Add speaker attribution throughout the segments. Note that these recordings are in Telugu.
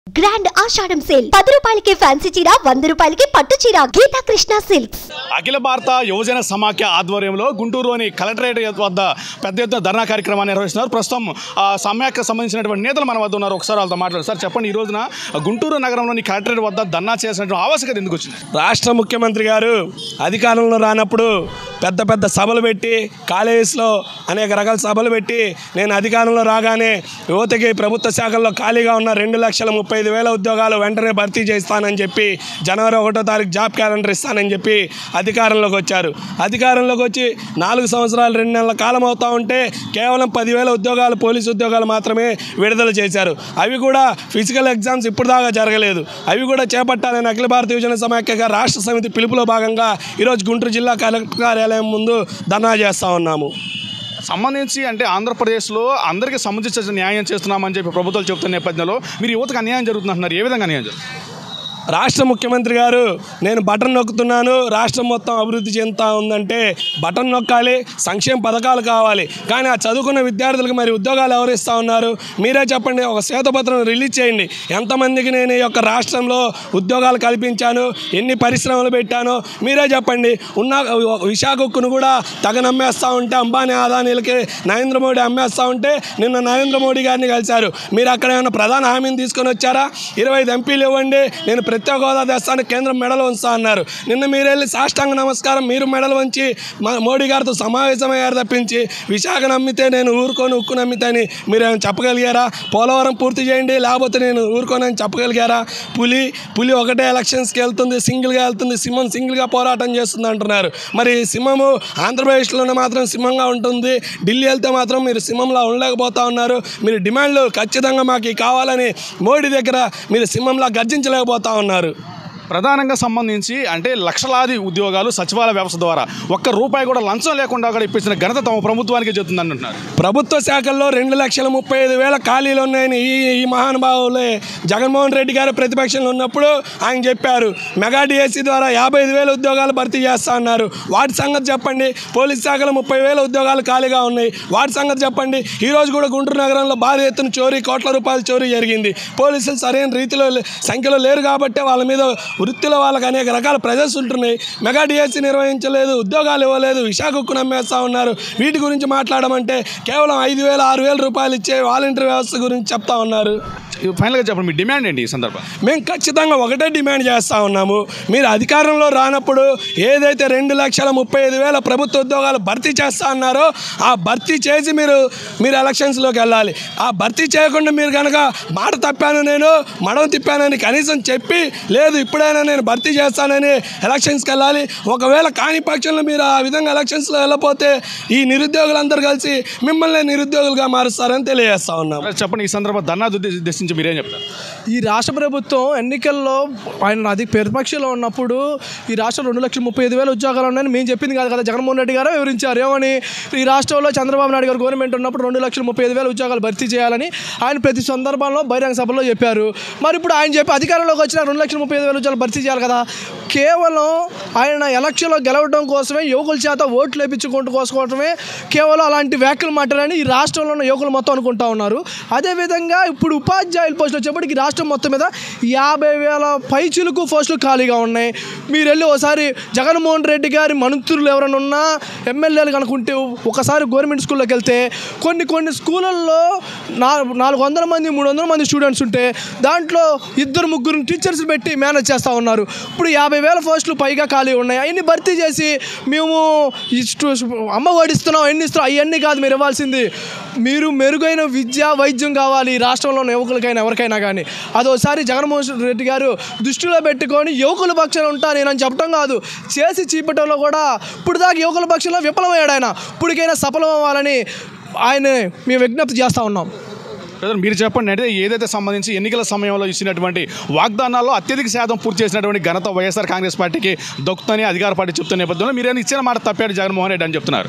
Speaker 1: గ్రాండ్ ఆషాఢం సేల్ పది రూపాయలకి ఫ్యాన్సీ చీర వంద రూపాయలకి పట్టు చీర గీతా కృష్ణ సిల్క్స్
Speaker 2: అఖిల భారత యువజన సమాఖ్య ఆధ్వర్యంలో గుంటూరులోని కలెక్టరేట్ వద్ద పెద్ద ఎత్తున ధర్నా కార్యక్రమాన్ని నిర్వహిస్తున్నారు ప్రస్తుతం ఆ సమాఖ్యకు సంబంధించినటువంటి నేతలు మన వద్ద ఉన్నారు ఒకసారి వాళ్ళతో మాట్లాడు సార్ చెప్పండి ఈ రోజున గుంటూరు నగరంలోని కలెక్టరేట్ వద్ద ధర్నా చేసినటువంటి ఆవశ్యకత ఎందుకు వచ్చింది
Speaker 3: రాష్ట్ర ముఖ్యమంత్రి గారు అధికారంలో రానప్పుడు పెద్ద పెద్ద సభలు పెట్టి కాలేజెస్లో అనేక రకాల సభలు పెట్టి నేను అధికారంలో రాగానే యువతకి ప్రభుత్వ శాఖల్లో ఖాళీగా ఉన్న రెండు లక్షల ముప్పై ఐదు వేల ఉద్యోగాలు వెంటనే భర్తీ చేస్తానని చెప్పి జనవరి ఒకటో తారీఖు జాబ్ క్యాలెండర్ ఇస్తానని చెప్పి అధికారంలోకి వచ్చారు అధికారంలోకి వచ్చి నాలుగు సంవత్సరాలు రెండు నెలల కాలం అవుతా ఉంటే కేవలం పదివేల ఉద్యోగాలు పోలీసు ఉద్యోగాలు మాత్రమే విడుదల చేశారు అవి కూడా ఫిజికల్ ఎగ్జామ్స్ ఇప్పుడు దాకా జరగలేదు అవి కూడా చేపట్టాలని అఖిల భారత యువజన సమాఖ్యగా రాష్ట్ర సమితి పిలుపులో భాగంగా ఈరోజు గుంటూరు జిల్లా కలెక్టర్ కార్యాలయం ముందు ధర్నా చేస్తూ ఉన్నాము
Speaker 2: సంబంధించి అంటే ఆంధ్రప్రదేశ్లో అందరికీ సముచిత న్యాయం చేస్తున్నామని చెప్పి ప్రభుత్వాలు చెబుతున్న నేపథ్యంలో మీరు యువతకు అన్యాయం జరుగుతుందంటున్నారు ఏ విధంగా అన్యాయం జరుగుతుంది
Speaker 3: రాష్ట్ర ముఖ్యమంత్రి గారు నేను బటన్ నొక్కుతున్నాను రాష్ట్రం మొత్తం అభివృద్ధి చెందుతా ఉందంటే బటన్ నొక్కాలి సంక్షేమ పథకాలు కావాలి కానీ ఆ చదువుకున్న విద్యార్థులకు మరి ఉద్యోగాలు ఎవరు ఇస్తా ఉన్నారు మీరే చెప్పండి ఒక శ్వేతపత్రం రిలీజ్ చేయండి ఎంతమందికి నేను ఈ యొక్క రాష్ట్రంలో ఉద్యోగాలు కల్పించాను ఎన్ని పరిశ్రమలు పెట్టానో మీరే చెప్పండి ఉన్న విశాఖ ఉక్కును కూడా తగ నమ్మేస్తూ ఉంటే అంబానీ అదానీలకి నరేంద్ర మోడీ అమ్మేస్తూ ఉంటే నిన్న నరేంద్ర మోడీ గారిని కలిశారు మీరు అక్కడ ఏమైనా ప్రధాన హామీని తీసుకొని వచ్చారా ఇరవై ఐదు ఎంపీలు ఇవ్వండి నేను ప్రత్యేక హోదా తెస్తాను కేంద్రం మెడలు ఉంచుతా అన్నారు నిన్న మీరు వెళ్ళి సాష్టాంగ నమస్కారం మీరు మెడలు వంచి మా మోడీ గారితో సమావేశమయ్యారు తప్పించి విశాఖ నమ్మితే నేను ఊరుకొని ఉక్కు నమ్మితే అని మీరు ఏమైనా చెప్పగలిగారా పోలవరం పూర్తి చేయండి లేకపోతే నేను ఊరుకోనని చెప్పగలిగారా పులి పులి ఒకటే ఎలక్షన్స్కి వెళ్తుంది సింగిల్గా వెళ్తుంది సింహం సింగిల్గా పోరాటం చేస్తుంది అంటున్నారు మరి సింహము ఆంధ్రప్రదేశ్లోనే మాత్రం సింహంగా ఉంటుంది ఢిల్లీ వెళ్తే మాత్రం మీరు సింహంలా ఉండలేకపోతా ఉన్నారు మీరు డిమాండ్లు ఖచ్చితంగా మాకు ఇవి కావాలని మోడీ దగ్గర మీరు సింహంలా గర్జించలేకపోతా ఉన్నారు
Speaker 2: ప్రధానంగా సంబంధించి అంటే లక్షలాది ఉద్యోగాలు సచివాలయ వ్యవస్థ ద్వారా ఒక్క రూపాయి కూడా లంచం లేకుండా కూడా ఇప్పించిన ఘనత తమ ప్రభుత్వానికి చెప్తుందని అంటున్నారు
Speaker 3: ప్రభుత్వ శాఖల్లో రెండు లక్షల ముప్పై ఐదు వేల ఖాళీలు ఉన్నాయని ఈ ఈ మహానుభావులే జగన్మోహన్ రెడ్డి గారు ప్రతిపక్షంలో ఉన్నప్పుడు ఆయన చెప్పారు మెగా డిఎస్సి ద్వారా యాభై ఐదు వేల ఉద్యోగాలు భర్తీ చేస్తా అన్నారు వాటి సంగతి చెప్పండి పోలీస్ శాఖలో ముప్పై వేల ఉద్యోగాలు ఖాళీగా ఉన్నాయి వాటి సంగతి చెప్పండి ఈ రోజు కూడా గుంటూరు నగరంలో భారీ ఎత్తున చోరీ కోట్ల రూపాయల చోరీ జరిగింది పోలీసులు సరైన రీతిలో లే- సంఖ్యలో లేరు కాబట్టి వాళ్ళ మీద వృత్తిలో వాళ్ళకి అనేక రకాల ప్రెజర్స్ ఉంటున్నాయి మెగా డిఎస్సి నిర్వహించలేదు ఉద్యోగాలు ఇవ్వలేదు విశాఖ ఉక్కు నమ్మేస్తా ఉన్నారు వీటి గురించి మాట్లాడమంటే కేవలం ఐదు వేల ఆరు వేల రూపాయలు ఇచ్చే వాలంటీర్ వ్యవస్థ గురించి చెప్తా ఉన్నారు
Speaker 2: ఫైనల్గా చెప్పండి మీ డిమాండ్ ఏంటి ఈ సందర్భం
Speaker 3: మేము ఖచ్చితంగా ఒకటే డిమాండ్ చేస్తూ ఉన్నాము మీరు అధికారంలో రానప్పుడు ఏదైతే రెండు లక్షల ముప్పై ఐదు వేల ప్రభుత్వ ఉద్యోగాలు భర్తీ చేస్తా అన్నారో ఆ భర్తీ చేసి మీరు మీరు ఎలక్షన్స్లోకి వెళ్ళాలి ఆ భర్తీ చేయకుండా మీరు కనుక మాట తప్పాను నేను మడవ తిప్పానని కనీసం చెప్పి లేదు ఇప్పుడైనా నేను భర్తీ చేస్తానని ఎలక్షన్స్కి వెళ్ళాలి ఒకవేళ కాని పక్షంలో మీరు ఆ విధంగా ఎలక్షన్స్లో వెళ్ళకపోతే ఈ నిరుద్యోగులందరూ కలిసి మిమ్మల్ని నిరుద్యోగులుగా మారుస్తారని తెలియజేస్తా ఉన్నాము
Speaker 2: చెప్పండి ఈ సందర్భం ధర్నా ఉద్దేశించి మీరేం చెప్తారు
Speaker 4: ఈ రాష్ట్ర ప్రభుత్వం ఎన్నికల్లో ఆయన అది ప్రతిపక్షంలో ఉన్నప్పుడు ఈ రాష్ట్రం రెండు లక్షల ముప్పై ఐదు వేల ఉద్యోగాలు ఉన్నాయని మేము చెప్పింది కాదు కదా జగన్మోహన్ రెడ్డి గారు వివరించారు ఏమని ఈ రాష్ట్రంలో చంద్రబాబు నాయుడు గారు గవర్నమెంట్ ఉన్నప్పుడు రెండు లక్షల ముప్పై ఐదు వేల ఉద్యోగాలు భర్తీ చేయాలని ఆయన ప్రతి సందర్భంలో బహిరంగ సభలో చెప్పారు మరి ఇప్పుడు ఆయన చెప్పి అధికారంలోకి వచ్చిన రెండు లక్షల ముప్పై ఐదు వేల ఉద్యోగాలు భర్తీ చేయాలి కదా కేవలం ఆయన ఎలక్షన్లో గెలవడం కోసమే యువకుల చేత ఓట్లు వేయించుకుంటూ కోసుకోవటమే కేవలం అలాంటి వ్యాఖ్యలు మాట్లాడని ఈ రాష్ట్రంలో ఉన్న యువకులు మొత్తం అనుకుంటా ఉన్నారు అదేవిధంగా ఇప్పుడు ఉపాధ్యాయుల పోస్టులు వచ్చేప్పటికి ఈ రాష్ట్రం మొత్తం మీద యాభై వేల పైచులకు పోస్టులు ఖాళీగా ఉన్నాయి మీరు వెళ్ళి ఒకసారి జగన్మోహన్ రెడ్డి గారి మంత్రులు ఎవరైనా ఉన్నా ఎమ్మెల్యేలు కనుకుంటే ఒకసారి గవర్నమెంట్ స్కూల్లోకి వెళ్తే కొన్ని కొన్ని స్కూళ్ళల్లో నా నాలుగు వందల మంది మూడు వందల మంది స్టూడెంట్స్ ఉంటే దాంట్లో ఇద్దరు ముగ్గురు టీచర్స్ పెట్టి మేనేజ్ చేస్తూ ఉన్నారు ఇప్పుడు యాభై వేల పోస్టులు పైగా ఖాళీ ఉన్నాయి అవన్నీ భర్తీ చేసి మేము ఈ స్టూ- అమ్మ ఓడిస్తున్నాం ఎన్ని ఇస్తున్నాం అవన్నీ కాదు మీరు ఇవ్వాల్సింది మీరు మెరుగైన విద్య వైద్యం కావాలి ఈ రాష్ట్రంలో ఉన్న యువకులకైనా ఎవరికైనా కానీ అదోసారి జగన్మోహన్ రెడ్డి గారు దృష్టిలో పెట్టుకొని యువకుల పక్షాన ఉంటా నేనని చెప్పడం కాదు చేసి చీపటంలో కూడా ఇప్పుడు దాకా యువకుల పక్షంలో విఫలమయ్యాడు ఆయన ఇప్పటికైనా సఫలం అవ్వాలని ఆయన మేము విజ్ఞప్తి చేస్తూ ఉన్నాం
Speaker 2: బ్రదర్ మీరు చెప్పండి అంటే ఏదైతే సంబంధించి ఎన్నికల సమయంలో ఇచ్చినటువంటి వాగ్దానాల్లో అత్యధిక శాతం పూర్తి చేసినటువంటి ఘనత వైఎస్ఆర్ కాంగ్రెస్ పార్టీకి దొక్కుతని అధికార పార్టీ చెప్తున్న నేపథ్యంలో మీరు ఇచ్చిన మాట తప్పాడు జగన్మోహన్ రెడ్డి అని చెప్తున్నారు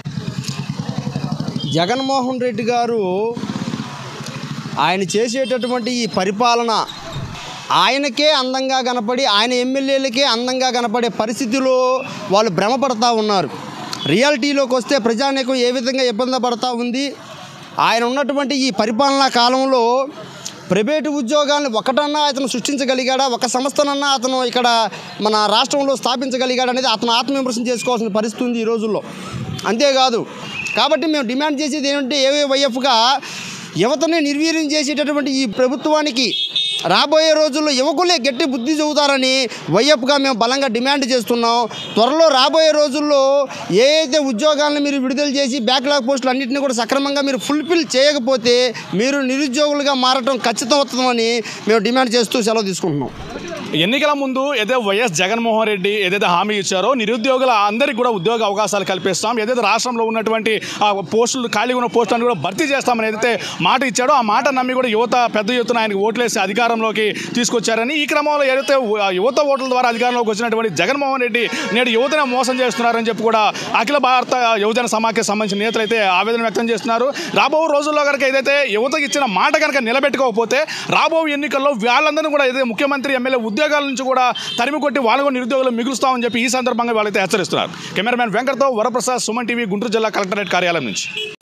Speaker 5: జగన్మోహన్ రెడ్డి గారు ఆయన చేసేటటువంటి ఈ పరిపాలన ఆయనకే అందంగా కనపడి ఆయన ఎమ్మెల్యేలకే అందంగా కనపడే పరిస్థితిలో వాళ్ళు భ్రమపడతా ఉన్నారు రియాలిటీలోకి వస్తే ప్రజానీకం ఏ విధంగా ఇబ్బంది పడతా ఉంది ఆయన ఉన్నటువంటి ఈ పరిపాలనా కాలంలో ప్రైవేటు ఉద్యోగాలను ఒకటన్నా అతను సృష్టించగలిగాడా ఒక సంస్థనన్నా అతను ఇక్కడ మన రాష్ట్రంలో స్థాపించగలిగాడు అనేది అతను ఆత్మవిమర్శన చేసుకోవాల్సిన పరిస్థితి ఉంది ఈ రోజుల్లో అంతేకాదు కాబట్టి మేము డిమాండ్ చేసేది ఏంటంటే ఏవైఎఫ్గా యువతని నిర్వీర్యం చేసేటటువంటి ఈ ప్రభుత్వానికి రాబోయే రోజుల్లో యువకులే గట్టి బుద్ధి చెబుతారని వైఎఫ్గా మేము బలంగా డిమాండ్ చేస్తున్నాం త్వరలో రాబోయే రోజుల్లో ఏ అయితే ఉద్యోగాలను మీరు విడుదల చేసి బ్యాక్లాగ్ పోస్టులు అన్నింటినీ కూడా సక్రమంగా మీరు ఫుల్ఫిల్ చేయకపోతే మీరు నిరుద్యోగులుగా మారటం ఖచ్చితం అవుతుందని మేము డిమాండ్ చేస్తూ సెలవు తీసుకుంటున్నాం
Speaker 2: ఎన్నికల ముందు ఏదైతే వైఎస్ జగన్మోహన్ రెడ్డి ఏదైతే హామీ ఇచ్చారో నిరుద్యోగుల అందరికీ కూడా ఉద్యోగ అవకాశాలు కల్పిస్తాం ఏదైతే రాష్ట్రంలో ఉన్నటువంటి ఆ పోస్టులు ఖాళీగా ఉన్న పోస్టులను కూడా భర్తీ చేస్తామని ఏదైతే మాట ఇచ్చాడో ఆ మాట నమ్మి కూడా యువత పెద్ద ఎత్తున ఆయనకు ఓట్లేసి అధికారంలోకి తీసుకొచ్చారని ఈ క్రమంలో ఏదైతే ఆ యువత ఓట్ల ద్వారా అధికారంలోకి వచ్చినటువంటి జగన్మోహన్ రెడ్డి నేడు యువతను మోసం చేస్తున్నారని చెప్పి కూడా అఖిల భారత యువజన సమాఖ్య సంబంధించిన నేతలు అయితే ఆవేదన వ్యక్తం చేస్తున్నారు రాబో రోజుల్లో కనుక ఏదైతే యువతకి ఇచ్చిన మాట కనుక నిలబెట్టుకోకపోతే రాబో ఎన్నికల్లో వాళ్ళందరినీ కూడా ఏదైతే ముఖ్యమంత్రి ఎమ్మెల్యే ఉద్యోగాల నుంచి కూడా తరిమి కొట్టి వాళ్ళు కూడా నిరుద్యోగులు మిగులుస్తామని చెప్పి ఈ సందర్భంగా వాళ్ళైతే హెచ్చరిస్తున్నారు కెమెరామ్యాన్ వెంకట్తో వరప్రసాద్ సుమన్ టీవీ గుంటూరు జిల్లా కలెక్టరేట్ కార్యాలయం నుంచి